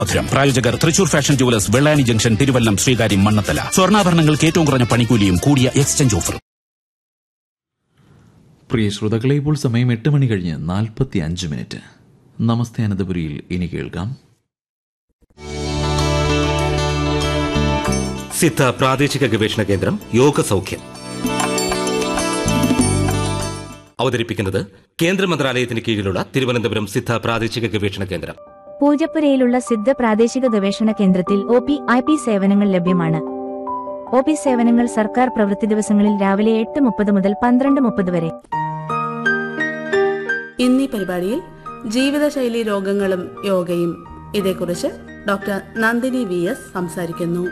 മധുരം പ്രായോജകർ Thrissur fashion jewellers Vellani junction Thiruvallam Sreekaryam Mannanthala സ്വർണ്ണാഭരണങ്ങൾക്ക് ഏറ്റവും കുറഞ്ഞ പണിക്കൂലിയും കൂടിയ എക്സ്ചേഞ്ച് ഓഫറും പ്രിയ ശ്രോതാക്കളെ ഇപ്പോൾ സമയം എട്ട് മണി കഴിഞ്ഞ് നാൽപ്പത്തി അഞ്ച് മിനിറ്റ് നമസ്തേ അനന്തപുരിയിൽ ഇനി കേൾക്കാം സിദ്ധ പ്രാദേശിക ഗവേഷണ കേന്ദ്രം യോഗ സൗഖ്യം അവതരിപ്പിക്കുന്നത് കേന്ദ്ര മന്ത്രാലയത്തിന് കീഴിലുള്ള തിരുവനന്തപുരം സിദ്ധ പ്രാദേശിക ഗവേഷണ കേന്ദ്രം പൂജപ്പുരയിലുള്ള സിദ്ധ പ്രാദേശിക ഗവേഷണ കേന്ദ്രത്തിൽ ഒ പി ഐ പി സേവനങ്ങൾ ലഭ്യമാണ് ഒ പി സേവനങ്ങൾ സർക്കാർ പ്രവൃത്തി ദിവസങ്ങളിൽ രാവിലെ എട്ട് മുപ്പത് മുതൽ പന്ത്രണ്ട് മുപ്പത് വരെ ഇന്നീ പരിപാടിയിൽ ജീവിതശൈലി രോഗങ്ങളും യോഗയും ഇതേക്കുറിച്ച് ഡോക്ടർ നന്ദിനി വി എസ് സംസാരിക്കുന്നു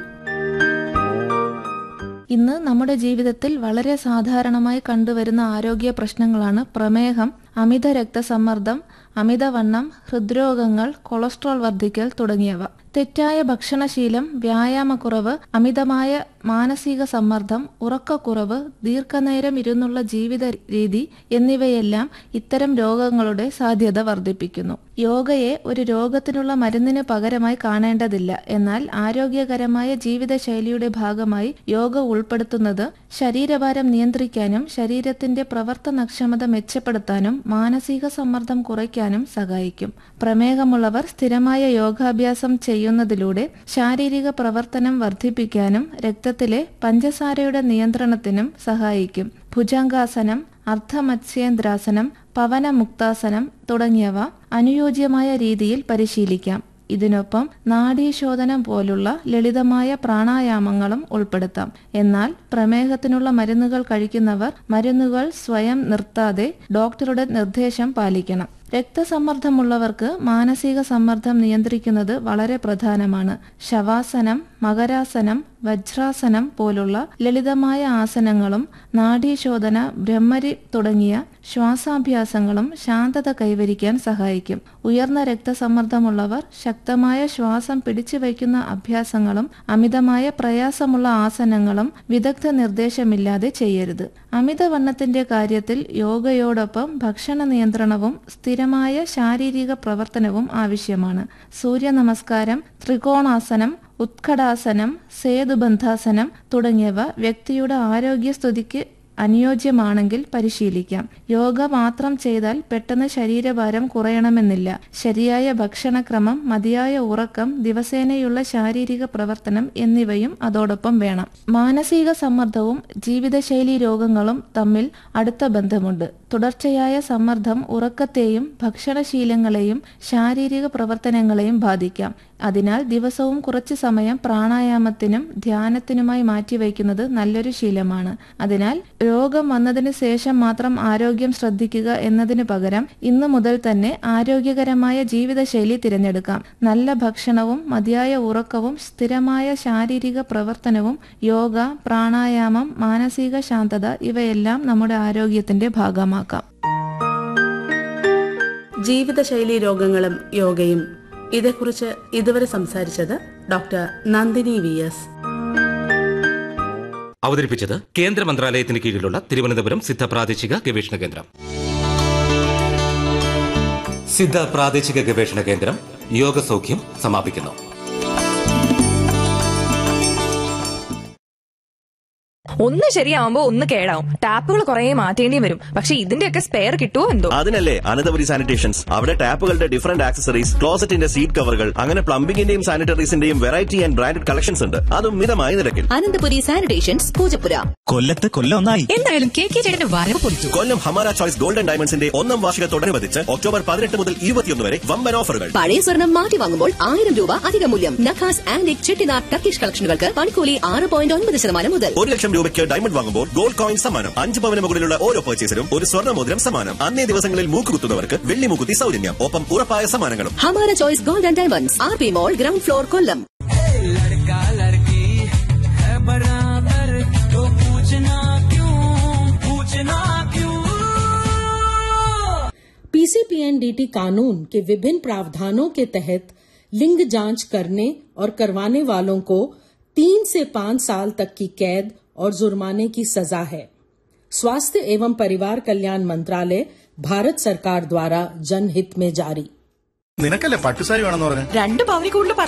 ഇന്ന് നമ്മുടെ ജീവിതത്തിൽ വളരെ സാധാരണമായി കണ്ടുവരുന്ന ആരോഗ്യ പ്രശ്നങ്ങളാണ് പ്രമേഹം അമിത രക്തസമ്മർദ്ദം അമിതവണ്ണം ഹൃദ്രോഗങ്ങൾ കൊളസ്ട്രോൾ വർദ്ധിക്കൽ തുടങ്ങിയവ തെറ്റായ ഭക്ഷണശീലം വ്യായാമക്കുറവ് അമിതമായ മാനസിക സമ്മർദ്ദം ഉറക്കക്കുറവ് ദീർഘനേരം ഇരുന്നുള്ള ജീവിത രീതി എന്നിവയെല്ലാം ഇത്തരം രോഗങ്ങളുടെ സാധ്യത വർദ്ധിപ്പിക്കുന്നു യോഗയെ ഒരു രോഗത്തിനുള്ള മരുന്നിന് പകരമായി കാണേണ്ടതില്ല എന്നാൽ ആരോഗ്യകരമായ ജീവിതശൈലിയുടെ ഭാഗമായി യോഗ ഉൾപ്പെടുത്തുന്നത് ശരീരഭാരം നിയന്ത്രിക്കാനും ശരീരത്തിന്റെ പ്രവർത്തനക്ഷമത മെച്ചപ്പെടുത്താനും മാനസിക സമ്മർദ്ദം കുറയ്ക്കാനും സഹായിക്കും പ്രമേഹമുള്ളവർ സ്ഥിരമായ യോഗാഭ്യാസം ചെയ്യുന്നതിലൂടെ ശാരീരിക പ്രവർത്തനം വർദ്ധിപ്പിക്കാനും രക്തത്തിലെ പഞ്ചസാരയുടെ നിയന്ത്രണത്തിനും സഹായിക്കും ഭുജംഗാസനം അർദ്ധമത്സ്യേന്ദ്രാസനം പവനമുക്താസനം തുടങ്ങിയവ അനുയോജ്യമായ രീതിയിൽ പരിശീലിക്കാം ഇതിനൊപ്പം നാഡീശോധനം പോലുള്ള ലളിതമായ പ്രാണായാമങ്ങളും ഉൾപ്പെടുത്താം എന്നാൽ പ്രമേഹത്തിനുള്ള മരുന്നുകൾ കഴിക്കുന്നവർ മരുന്നുകൾ സ്വയം നിർത്താതെ ഡോക്ടറുടെ നിർദ്ദേശം പാലിക്കണം രക്തസമ്മർദ്ദമുള്ളവർക്ക് മാനസിക സമ്മർദ്ദം നിയന്ത്രിക്കുന്നത് വളരെ പ്രധാനമാണ് ശവാസനം മകരാസനം വജ്രാസനം പോലുള്ള ലളിതമായ ആസനങ്ങളും നാഡീശോധന ബ്രഹ്മരി തുടങ്ങിയ ശ്വാസാഭ്യാസങ്ങളും ശാന്തത കൈവരിക്കാൻ സഹായിക്കും ഉയർന്ന രക്തസമ്മർദ്ദമുള്ളവർ ശക്തമായ ശ്വാസം പിടിച്ചു വയ്ക്കുന്ന അഭ്യാസങ്ങളും അമിതമായ പ്രയാസമുള്ള ആസനങ്ങളും വിദഗ്ധ നിർദ്ദേശമില്ലാതെ ചെയ്യരുത് അമിതവണ്ണത്തിന്റെ കാര്യത്തിൽ യോഗയോടൊപ്പം ഭക്ഷണ നിയന്ത്രണവും സ്ഥിരമായ ശാരീരിക പ്രവർത്തനവും ആവശ്യമാണ് സൂര്യ നമസ്കാരം ത്രികോണാസനം ഉത്കടാസനം സേതുബന്ധാസനം തുടങ്ങിയവ വ്യക്തിയുടെ ആരോഗ്യസ്ഥിതിക്ക് അനുയോജ്യമാണെങ്കിൽ പരിശീലിക്കാം യോഗ മാത്രം ചെയ്താൽ പെട്ടെന്ന് ശരീരഭാരം കുറയണമെന്നില്ല ശരിയായ ഭക്ഷണക്രമം മതിയായ ഉറക്കം ദിവസേനയുള്ള ശാരീരിക പ്രവർത്തനം എന്നിവയും അതോടൊപ്പം വേണം മാനസിക സമ്മർദ്ദവും ജീവിതശൈലി രോഗങ്ങളും തമ്മിൽ അടുത്ത ബന്ധമുണ്ട് തുടർച്ചയായ സമ്മർദ്ദം ഉറക്കത്തെയും ഭക്ഷണശീലങ്ങളെയും ശാരീരിക പ്രവർത്തനങ്ങളെയും ബാധിക്കാം അതിനാൽ ദിവസവും കുറച്ചു സമയം പ്രാണായാമത്തിനും ധ്യാനത്തിനുമായി മാറ്റിവെക്കുന്നത് നല്ലൊരു ശീലമാണ് അതിനാൽ രോഗം വന്നതിന് ശേഷം മാത്രം ആരോഗ്യം ശ്രദ്ധിക്കുക എന്നതിനു പകരം ഇന്നു മുതൽ തന്നെ ആരോഗ്യകരമായ ജീവിതശൈലി തിരഞ്ഞെടുക്കാം നല്ല ഭക്ഷണവും മതിയായ ഉറക്കവും സ്ഥിരമായ ശാരീരിക പ്രവർത്തനവും യോഗ പ്രാണായാമം മാനസിക ശാന്തത ഇവയെല്ലാം നമ്മുടെ ആരോഗ്യത്തിന്റെ ഭാഗമാക്കാം ജീവിതശൈലി രോഗങ്ങളും യോഗയും ഇതേക്കുറിച്ച് ഇതുവരെ സംസാരിച്ചത് ഡോക്ടർ നന്ദിനി വി എസ് അവതരിപ്പിച്ചത് കേന്ദ്ര മന്ത്രാലയത്തിന് കീഴിലുള്ള തിരുവനന്തപുരം സിദ്ധ പ്രാദേശിക ഗവേഷണ കേന്ദ്രം സിദ്ധ പ്രാദേശിക ഗവേഷണ കേന്ദ്രം യോഗ സൗഖ്യം സമാപിക്കുന്നു ഒന്ന് ശരിയാവുമ്പോ ഒന്ന് കേടാവും ടാപ്പുകൾ കുറെ മാറ്റേണ്ടി വരും പക്ഷെ ഇതിന്റെയൊക്കെ സ്പെയർ കിട്ടുമോ എന്തോ അതിനല്ലേ അനന്തപുരി സാനിറ്റേഷൻസ് അവിടെ ടാപ്പുകളുടെ ഡിഫറന്റ് ആക്സസറീസ് ക്ലോസറ്റിന്റെ സീറ്റ് കവറുകൾ അങ്ങനെ പ്ലംബിംഗിന്റെയും സാനിറ്ററീസിന്റെയും വെറൈറ്റി ആൻഡ് ബ്രാൻഡഡ് കളക്ഷൻസ് ഉണ്ട് അതും മിതമായ നിരക്കിൽ അനന്തപുരി സാനിറ്റേഷൻസ് പൂജപ്പുര കൊല്ലത്ത് കൊല്ലം ഒന്നായി എന്തായാലും കെ കെ ചേട്ടന്റെ വരവ് പൊളിച്ചു കൊല്ലം ഹമാര ചോയ്സ് ഗോൾഡൻ ഡയമണ്ട്സിന്റെ ഒന്നാം വാർഷികത്തോടനുബന്ധിച്ച് ഒക്ടോബർ പതിനെട്ട് മുതൽ ഇരുപത്തിയൊന്ന് വരെ വമ്പൻ ഓഫറുകൾ പഴയ സ്വർണം മാറ്റി വാങ്ങുമ്പോൾ ആയിരം രൂപ അധിക മൂല്യം നഖാസ് ആൻഡ് ചെട്ടിനാർ ടർക്കിഷ് കളക്ഷനുകൾക്ക് പണിക്കൂലി ആറ് പോയിന്റ് ഒൻപത് ശതമാനം മുതൽ ഒരു ലക്ഷം രൂപയ്ക്ക് ഡയമണ്ട് വാങ്ങുമ്പോൾ ഗോൾഡ് കോയിൻ സമ്മാനം അഞ്ച് പവന് മുകളിലുള്ള ഓരോ പർച്ചേസിനും ഒരു സ്വർണ്ണ മോതിരം സമ്മാനം അന്നേ ദിവസങ്ങളിൽ മൂക്കുകുത്തുന്നവർക്ക് വെള്ളി മൂക്കുത്തി സൗജന്യം ഒപ്പം ഉറപ്പായ സമ്മാനങ്ങളും Hamara choice gold and diamonds R P mall ground floor Kollam PCPNDT कानून के विभिन्न प्रावधानों के तहत लिंग जांच करने और करवाने वालों को तीन से पांच साल तक की कैद और जुर्माने की सजा है स्वास्थ्य एवं परिवार कल्याण मंत्रालय भारत सरकार द्वारा जनहित में जारी നിനക്കല്ലേ പട്ടുസാരി വേണമെന്ന് പറഞ്ഞു രണ്ട് പവനി കൂടുതൽ